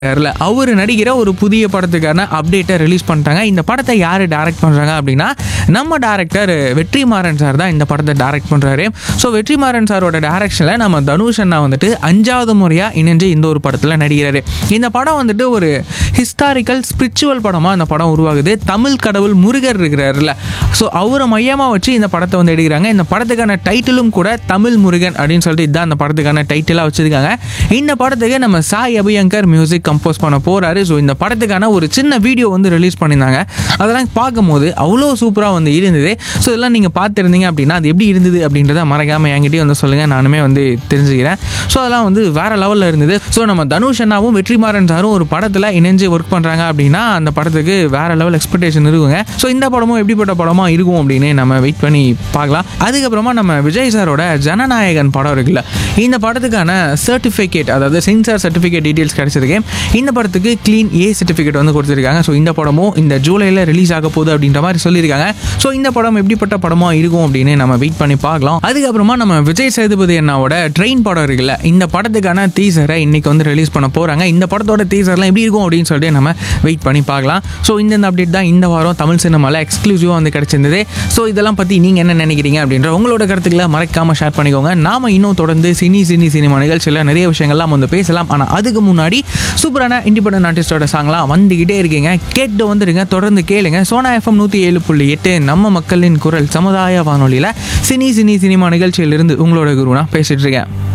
இருக்காருல்ல அவர் நடிக்கிற ஒரு புதிய படத்துக்கான அப்டேட்டை ரிலீஸ் பண்ணிட்டாங்க இந்த படத்தை யார் டைரக்ட் பண்ணுறாங்க அப்படின்னா நம்ம டேரக்டர் வெற்றிமாறன் சார் தான் இந்த படத்தை டைரக்ட் பண்ணுறாரு ஸோ வெற்றிமாறன் சாரோட டைரக்ஷனில் நம்ம தனுஷ் அண்ணா வந்துட்டு அஞ்சாவது முறையாக இணைஞ்சு இந்த ஒரு படத்தில் நடிக்கிறாரு இந்த படம் வந்துட்டு ஒரு ஹிஸ்டாரிக்கல் ஸ்பிரிச்சுவல் படமாக இந்த படம் உருவாகுது தமிழ் கடவுள் முருகர் இருக்கிறாருல்ல ஸோ அவரை மையமாக வச்சு இந்த படத்தை வந்து எடுக்கிறாங்க இந்த படத்துக்கான டைட்டிலும் கூட தமிழ் முருகன் அப்படின்னு சொல்லிட்டு இதுதான் அந்த படத்துக்கான டைட்டிலாக வச்சுருக்காங்க இந்த படத்துக்கு நம்ம சாய் அபியங்கர் மியூசிக் கம்போஸ் பண்ண போகிறாரு ஸோ இந்த படத்துக்கான ஒரு சின்ன வீடியோ வந்து ரிலீஸ் பண்ணியிருந்தாங்க அதெல்லாம் பார்க்கும்போது அவ்வளோ சூப்பராக வந்து இருந்தது ஸோ இதெல்லாம் நீங்கள் பார்த்துருந்தீங்க அப்படின்னா அது எப்படி இருந்தது அப்படின்றத மறக்காமல் என்கிட்டயும் வந்து சொல்லுங்கள் நானுமே வந்து தெரிஞ்சுக்கிறேன் ஸோ அதெல்லாம் வந்து வேற லெவலில் இருந்தது ஸோ நம்ம தனுஷ் அண்ணாவும் வெற்றிமாறன் சாரும் ஒரு படத்தில் இணைஞ்சு ஒர்க் பண்ணுறாங்க அப்படின்னா அந்த படத்துக்கு வேற லெவல் எக்ஸ்பெக்டேஷன் இருக்குங்க ஸோ இந்த படமும் எப்படிப்பட்ட படமா இருக்கும் அப்படின்னு நம்ம வெயிட் பண்ணி பார்க்கலாம் அதுக்கப்புறமா நம்ம விஜய் சாரோட ஜனநாயகன் படம் இருக்குல்ல இந்த படத்துக்கான சர்டிஃபிகேட் அதாவது சென்சார் சர்டிஃபிகேட் டீட்டெயில்ஸ் கிடைச்சிருக்கு இந்த படத்துக்கு க்ளீன் ஏ சர்டிஃபிகேட் வந்து கொடுத்துருக்காங்க ஸோ இந்த படமும் இந்த ஜூலையில் ரிலீஸ் ஆக போகுது அப்படின்ற மாதிரி சொல்லியிருக்காங்க ஸோ இந்த படம் எப்படிப்பட்ட படமா இருக்கும் அப்படின்னு நம்ம வெயிட் பண்ணி பார்க்கலாம் அதுக்கப்புறமா நம்ம விஜய் சேதுபதி அண்ணாவோட ட்ரெயின் படம் இருக்குல்ல இந்த படத்துக்கான டீசரை இன்னைக்கு வந்து ரிலீஸ் பண்ண போகிறாங்க இந்த படத்தோட டீசர்லாம் எப்படி இருக்கும் அப்படின்னு சொல்லிட்டு நம்ம வெயிட் பண்ணி பார்க்கலாம் ஸோ இந்த அப்டேட் தான் இந்த வாரம் தமிழ் சினிமாவில் எக்ஸ்க்ளூசிவாக வந்து கிடச்சிருந்தது ஸோ இதெல்லாம் பற்றி நீங்கள் என்ன நினைக்கிறீங்க அப்படின்ற உங்களோட கருத்துக்களை மறக்காமல் ஷேர் பண்ணிக்கோங்க நாம இன்னும் தொடர்ந்து சினி சினி சினிமா நிகழ்ச்சியில் நிறைய விஷயங்கள்லாம் வந்து பேசலாம் ஆனால் அதுக்கு முன்னாடி சூப்பரான இண்டிபெண்டன்ட் ஆர்டிஸ்டோட சாங்லாம் வந்துக்கிட்டே இருக்கீங்க கேட்டு வந்துடுங்க தொடர்ந்து கேளுங்க சோனா எஃப்எம் நூற்றி ஏழு புள்ளி எட்டு நம்ம மக்களின் குரல் சமுதாய வானொலியில் சினி சினி சினிமா நிகழ்ச்சியிலிருந்து உங்களோட குருனா பேசிட்டு இருக்கேன்